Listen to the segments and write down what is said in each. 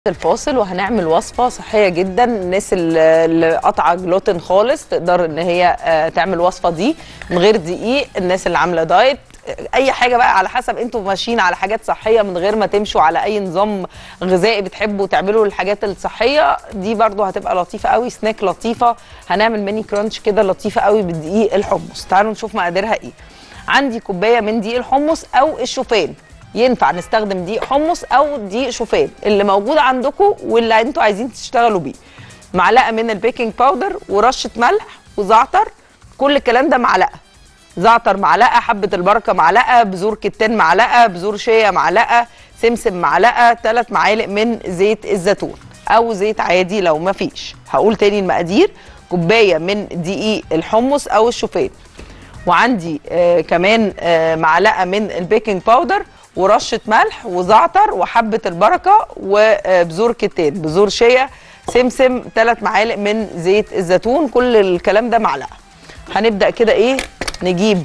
الفاصل وهنعمل وصفة صحية جدا الناس اللي اللي قاطعة جلوتين خالص تقدر ان هي آه، تعمل الوصفة دي من غير دقيق الناس اللي عاملة دايت آه، اي حاجة بقى على حسب انتوا ماشيين على حاجات صحية من غير ما تمشوا على اي نظام غذائي بتحبوا تعملوا الحاجات الصحية دي برضو هتبقى لطيفة قوي سناك لطيفة هنعمل ميني كرانش كده لطيفة قوي بالدقيق الحمص تعالوا نشوف مقاديرها ايه عندي كوباية من دقيق الحمص او الشوفان ينفع نستخدم دقيق حمص او دقيق شوفان اللي موجود عندكم واللي انتوا عايزين تشتغلوا بيه معلقه من البيكنج باودر ورشه ملح وزعتر كل الكلام ده معلقه زعتر معلقه حبه البركه معلقه بذور كتان معلقه بذور شيا معلقه سمسم معلقه ثلاث معالق من زيت الزيتون او زيت عادي لو ما فيش هقول تاني المقادير كوبايه من دقيق الحمص او الشوفان وعندي آه كمان آه معلقه من البيكنج باودر ورشه ملح وزعتر وحبه البركه وبذور كتان بذور شيا سمسم ثلاث معالق من زيت الزيتون كل الكلام ده معلقه هنبدا كده ايه نجيب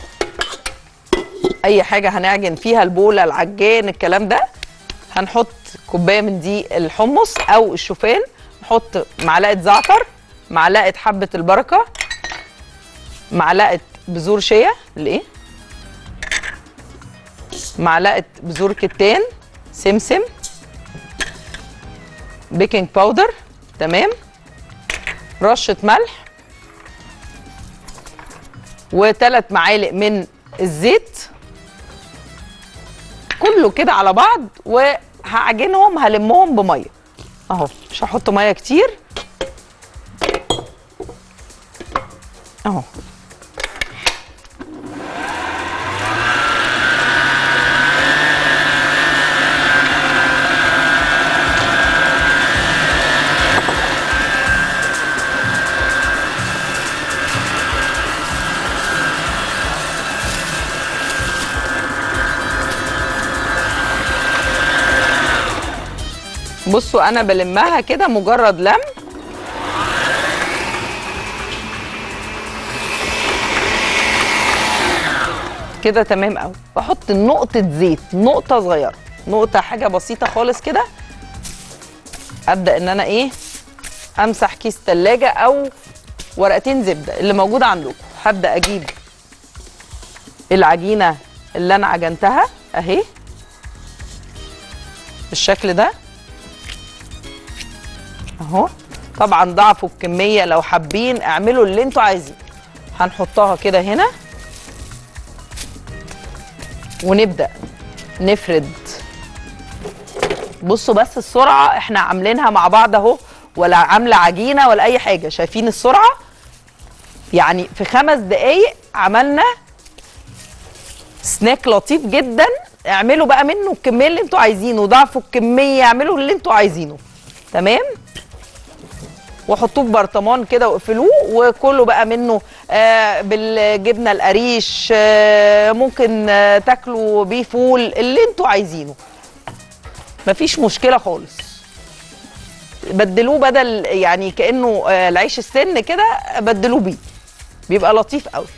اي حاجه هنعجن فيها البوله العجان الكلام ده هنحط كوبايه من دي الحمص او الشوفان نحط معلقه زعتر معلقه حبه البركه معلقه بذور شيا الايه معلقه بذور كتان سمسم بيكنج باودر تمام رشه ملح وثلاث معالق من الزيت كله كده على بعض وهعجنهم هلمهم بميه اهو مش هحط ميه كتير اهو بصوا انا بلمها كده مجرد لم كده تمام قوي بحط نقطه زيت نقطه صغيره نقطه حاجه بسيطه خالص كده ابدا ان انا ايه امسح كيس تلاجة او ورقتين زبده اللي موجود عندكم هبدا اجيب العجينه اللي انا عجنتها اهي بالشكل ده اهو طبعا ضعفوا الكميه لو حابين اعملوا اللي انتوا عايزين هنحطها كده هنا ونبدا نفرد بصوا بس السرعه احنا عاملينها مع بعض اهو ولا عامله عجينه ولا اي حاجه شايفين السرعه يعني في خمس دقايق عملنا سناك لطيف جدا اعملوا بقى منه الكميه اللي انتوا عايزينه ضعفوا الكميه اعملوا اللي انتوا عايزينه تمام وحطوه في برطمان كده واقفلوه وكله بقى منه آه بالجبنه القريش آه ممكن آه تاكلوا بيه فول اللي انتوا عايزينه مفيش مشكله خالص بدلوه بدل يعني كانه آه العيش السن كده بدلوه بيه بيبقى لطيف قوي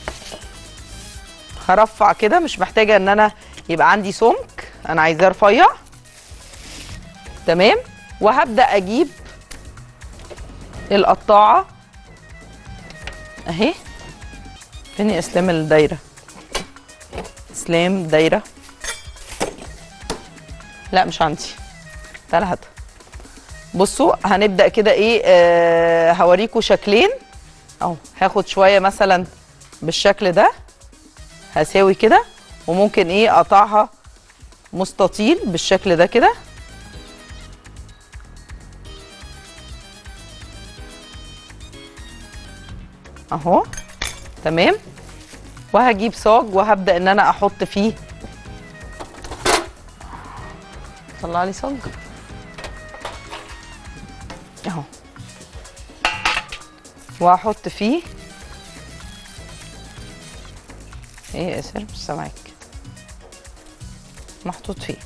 هرفع كده مش محتاجه ان انا يبقى عندي سمك انا عايزاه رفيع تمام وهبدا اجيب القطاعه اهي فين يا اسلام الدايره اسلام دايره لا مش عندي تعالى هاتها بصوا هنبدا كده ايه آه هوريكم شكلين اهو هاخد شويه مثلا بالشكل ده هساوي كده وممكن ايه اقطعها مستطيل بالشكل ده كده اهو تمام وهجيب صاج وهبدا ان انا احط فيه طلع لي صاج اهو وهحط فيه ايه يا اسر مش سامعك محطوط فيه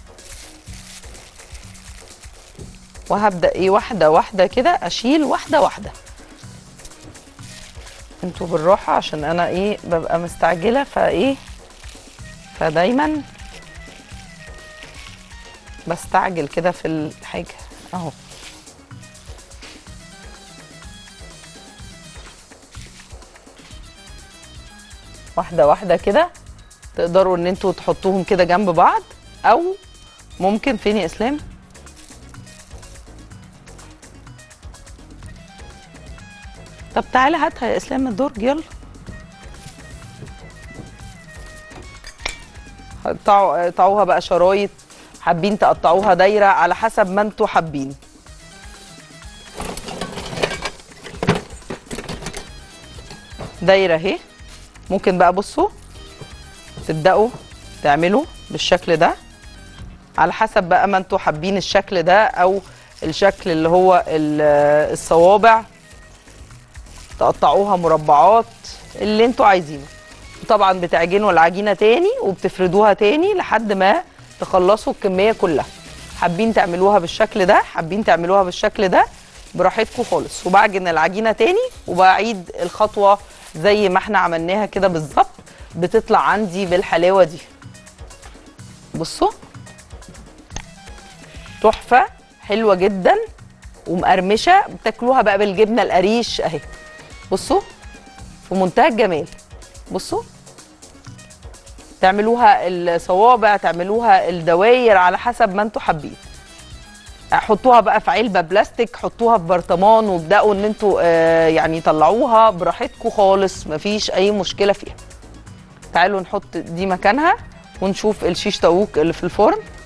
وهبدا ايه واحده واحده كده اشيل واحده واحده انتوا بالراحه عشان انا ايه ببقى مستعجله فايه فدايما بستعجل كده في الحاجه اهو واحده واحده كده تقدروا ان انتوا تحطوهم كده جنب بعض او ممكن فين يا اسلام طب تعالى هاتها يا اسلام الدرج يلا قطعوا قطعوها بقى شرايط حابين تقطعوها دايره على حسب ما انتوا حابين دايره اهي ممكن بقى بصوا تبداوا تعملوا بالشكل ده على حسب بقى ما انتوا حابين الشكل ده او الشكل اللي هو ال- الصوابع تقطعوها مربعات اللي انتوا عايزينه طبعا بتعجنوا العجينه تاني وبتفردوها تاني لحد ما تخلصوا الكميه كلها حابين تعملوها بالشكل ده حابين تعملوها بالشكل ده براحتكم خالص وبعجن العجينه تاني وبعيد الخطوه زي ما احنا عملناها كده بالظبط بتطلع عندي بالحلاوه دي بصوا تحفه حلوه جدا ومقرمشه بتاكلوها بقى بالجبنه القريش اهي بصوا في منتهى الجمال بصوا تعملوها الصوابع تعملوها الدواير على حسب ما انتوا حابين حطوها بقى في علبه بلاستيك حطوها في برطمان وابداوا ان انتوا آه يعني طلعوها براحتكم خالص مفيش اي مشكله فيها تعالوا نحط دي مكانها ونشوف الشيش طاووق اللي في الفرن